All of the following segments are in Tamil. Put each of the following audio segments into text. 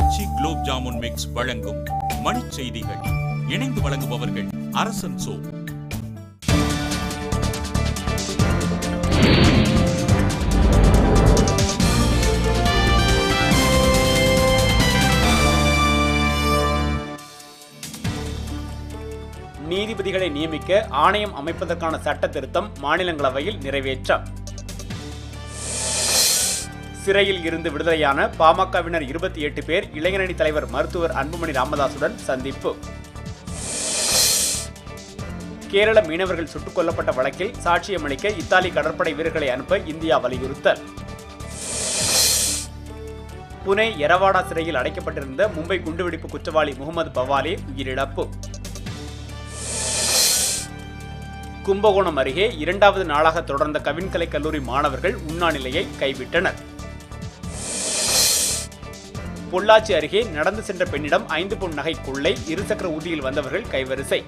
ஆச்சி குலோப் ஜாமுன் மிக்ஸ் வழங்கும் மணிச் செய்திகள் இணைந்து வழங்குபவர்கள் அரசன் சோ நீதிபதிகளை நியமிக்க ஆணையம் அமைப்பதற்கான சட்ட திருத்தம் மாநிலங்களவையில் நிறைவேற்றம் சிறையில் இருந்து விடுதலையான பாமகவினர் இருபத்தி எட்டு பேர் இளைஞரணி தலைவர் மருத்துவர் அன்புமணி ராமதாசுடன் சந்திப்பு கேரள மீனவர்கள் சுட்டுக் கொல்லப்பட்ட வழக்கில் சாட்சியமளிக்க இத்தாலி கடற்படை வீரர்களை அனுப்ப இந்தியா வலியுறுத்தல் புனே எரவாடா சிறையில் அடைக்கப்பட்டிருந்த மும்பை குண்டுவெடிப்பு குற்றவாளி முகமது பவாலி உயிரிழப்பு கும்பகோணம் அருகே இரண்டாவது நாளாக தொடர்ந்த கவின்கலை கல்லூரி மாணவர்கள் உண்ணாநிலையை கைவிட்டனர் பொள்ளாச்சி அருகே நடந்து சென்ற பெண்ணிடம் ஐந்து பொன் நகை கொள்ளை இருசக்கர ஊர்தியில் வந்தவர்கள் கைவரிசை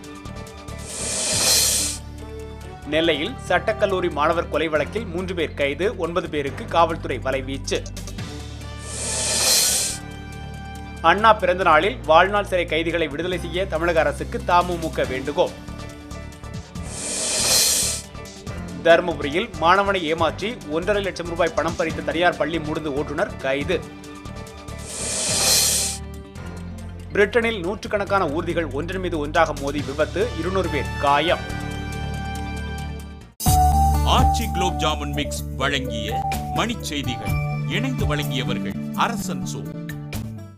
நெல்லையில் சட்டக்கல்லூரி மாணவர் கொலை வழக்கில் மூன்று பேர் கைது ஒன்பது பேருக்கு காவல்துறை வலைவீச்சு அண்ணா பிறந்த நாளில் வாழ்நாள் சிறை கைதிகளை விடுதலை செய்ய தமிழக அரசுக்கு தமுமுக வேண்டுகோள் தருமபுரியில் மாணவனை ஏமாற்றி ஒன்றரை லட்சம் ரூபாய் பணம் பறித்த தனியார் பள்ளி மூடுந்து ஓட்டுநர் கைது பிரிட்டனில் நூற்றுக்கணக்கான ஊர்திகள் ஒன்றின் மீது ஒன்றாக மோதி விபத்து இருநூறு பேர் காயம் ஆச்சி குலோப் ஜாமுன் மிக்ஸ் வழங்கிய மணிச் செய்திகள் இணைந்து வழங்கியவர்கள் அரசன் சோ